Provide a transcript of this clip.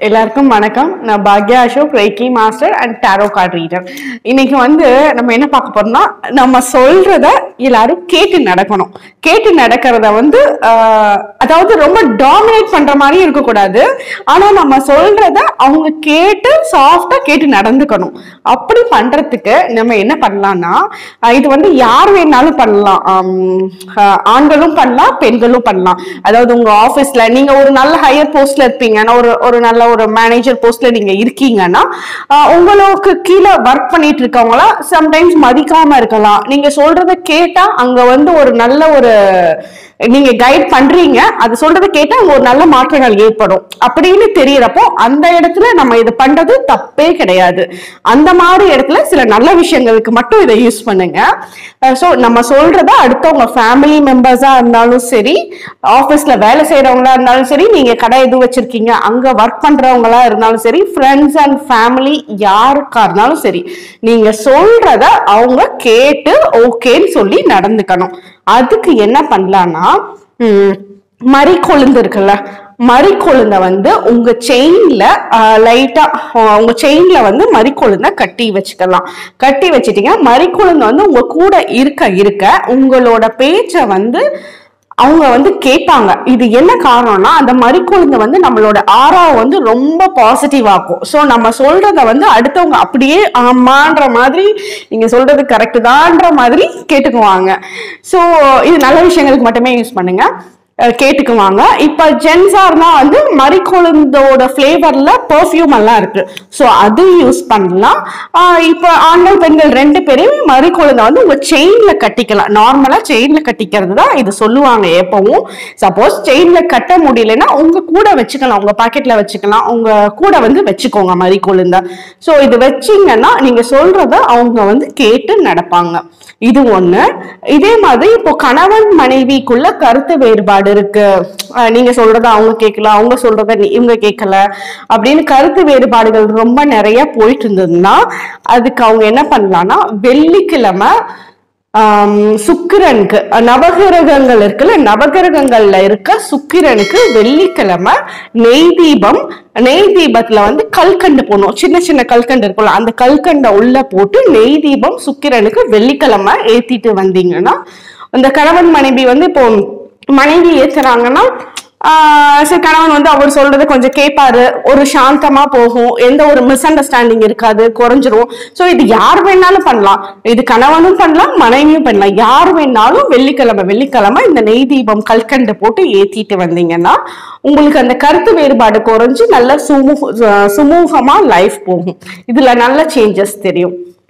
எல்லாருக்கும் வணக்கம் நான் பாக்யா Ashok reiki master and tarot card reader இன்னைக்கு வந்து நம்ம என்ன பார்க்க போறோம்னா நம்ம சொல்றத எல்லாரும் கேட்டு நடக்கணும் கேட்டு நடக்கிறத வந்து ஆஹ், அதாவது ரொம்ப டாமினேட் பண்ற மாதிரி இருக்கக்கூடாது ஆனா நம்ம சொல்றத அவங்க கேட்டு சாஃப்டா கேட்டு நடந்துக்கணும் அப்படி பண்றதுக்கு நம்ம என்ன பண்ணலாம்னா ஆஹ், இது வந்து யார் வேணாலும் பண்ணலாம் ஆம், ஆஹ், ஆண்களும் பண்ணலாம் பெண்களும் பண்ணலாம் அதாவது உங்க ஆபீஸ்ல நீங்க ஒரு நல்ல ஹையர் போஸ்ட்ல இருப்பீங்கன்னா ஒரு ஒரு நல்ல ஒரு மேனேஜர் போஸ்ட்ல நீங்க இருக்கீங்கன்னா ஆஹ், உங்களுக்கு கீழே ஒர்க் பண்ணிட்டு இருக்கவங்கள சம்டைம்ஸ் மதிக்காம இருக்கலாம் நீங்க சொல்றத கேட்டா அங்க வந்து ஒரு நல்ல ஒரு நீங்க கைட் பண்றீங்க அது சொல்றத கேட்டா அங்க ஒரு நல்ல மாற்றங்கள் ஏற்படும் அப்படின்னு தெரியறப்போ அந்த இடத்துல நம்ம இது பண்றது தப்பே கிடையாது அந்த மாதிரி இடத்துல சில நல்ல விஷயங்களுக்கு மட்டும் இதை யூஸ் பண்ணுங்க ஸோ நம்ம சொல்றத அடுத்தவங்க ஃபேமிலி மெம்பர்ஸா இருந்தாலும் சரி ஆஃபீஸ்ல வேலை செய்யறவங்களா இருந்தாலும் சரி நீங்க கடை எதுவும் வச்சிருக்கீங்க அங்க ஒர்க் பண்றவங்களா இருந்தாலும் சரி ஃப்ரெண்ட்ஸ் அண்ட் ஃபேமிலி யாருக்கா இருந்தாலும் சரி நீங்க சொல்றத அவங்க கேட்டு ஓகேன்னு சொல்லி நடந்துக்கணும் அதுக்கு என்ன பண்ணலாம்னா ம், மறி கொழுந்து இருக்குல்ல மறி கொழுந்த வந்து உங்க செயின்ல லைட்டா உங்க செயின்ல வந்து மறி கொழுந்த கட்டி வச்சுக்கலாம் கட்டி வச்சிட்டீங்க மறி கொழுந்த வந்து உங்க கூட இருக்க இருக்க உங்களோட பேச்சை வந்து அவங்க வந்து கேட்பாங்க இது என்ன காரணம்னா அந்த மறிக்குழுந்து வந்து நம்மளோட ஆறாவை வந்து ரொம்ப பாசிட்டிவ் ஆக்கும் ஸோ நம்ம சொல்றத வந்து அடுத்தவங்க அப்படியே ஆமான்ற மாதிரி நீங்க சொல்றது கரெக்டு தான்ற மாதிரி கேட்டுக்குவாங்க ஸோ இது நல்ல விஷயங்களுக்கு மட்டுமே யூஸ் பண்ணுங்க அஹ் கேட்டுக்குவாங்க இப்ப ஜென்ஸார்னா வந்து மறிக்கொழுந்தோட ஃப்ளேவர்ல பெர்ஃப்யூம் எல்லாம் இருக்கு ஸோ அது யூஸ் பண்ணலாம் ஆஹ் இப்ப ஆண்கள் பெண்கள் ரெண்டு பேரையும் மறிக்கொழுந்த வந்து உங்க செயின்ல கட்டிக்கலாம் நார்மலா செயின்ல கட்டிக்கிறது தான் இது சொல்லுவாங்க எப்பவும் சப்போஸ் செயின்ல கட்ட முடியலன்னா உங்க கூட வச்சுக்கலாம் உங்க பாக்கெட்ல வச்சுக்கலாம் உங்க கூட வந்து வச்சுக்கோங்க மறிக்கொழுந்த ஸோ இது வச்சீங்கன்னா நீங்க சொல்றத அவங்க வந்து கேட்டு நடப்பாங்க இது ஒண்ணு இதே மாதிரி இப்போ கணவன் மனைவிக்குள்ள கருத்து வேறுபாடு இருக்கு அஹ் நீங்க சொல்றத அவங்க கேட்கல அவங்க சொல்றத நீ- இவங்க கேட்கல அப்படின்னு கருத்து வேறுபாடுகள் ரொம்ப நிறைய போயிட்டு இருந்ததுன்னா அதுக்கு அவங்க என்ன பண்ணலாம்னா வெள்ளிக்கிழமை ஆம், சுக்கிரனுக்கு அஹ் நவகிரகங்கள் இருக்குல்ல நவகிரகங்கள்ல இருக்க சுக்கிரனுக்கு வெள்ளிக்கிழமை நெய் தீபம் நெய் தீபத்துல வந்து கல்கண்டு போடணும் சின்ன சின்ன கல்கண்டு இருக்கும்ல அந்த கல்கண்டை உள்ள போட்டு நெய் தீபம் சுக்கிரனுக்கு வெள்ளிக்கிழமை ஏத்திட்டு வந்தீங்கன்னா அந்த கணவன் மனைவி வந்து இப்போ மனைவி ஏத்துறாங்கன்னா ஆஹ் சரி கணவன் வந்து அவர் சொல்றதை கொஞ்சம் கேட்பாரு ஒரு சாந்தமா போகும் எந்த ஒரு மிஸ் அண்டர்ஸ்டாண்டிங் இருக்காது குறைஞ்சிரும் ஸோ இது யார் வேணாலும் பண்ணலாம் இது கணவனும் பண்ணலாம் மனைவியும் பண்ணலாம் யார் வேணாலும் வெள்ளிக்கிழமை வெள்ளிக்கிழமை இந்த நெய் தீபம் கல்கண்டு போட்டு ஏத்திட்டு வந்தீங்கன்னா உங்களுக்கு அந்த கருத்து வேறுபாடு குறைஞ்சு நல்ல சுமூக சுமூகமா லைஃப் போகும் இதுல நல்ல சேஞ்சஸ் தெரியும்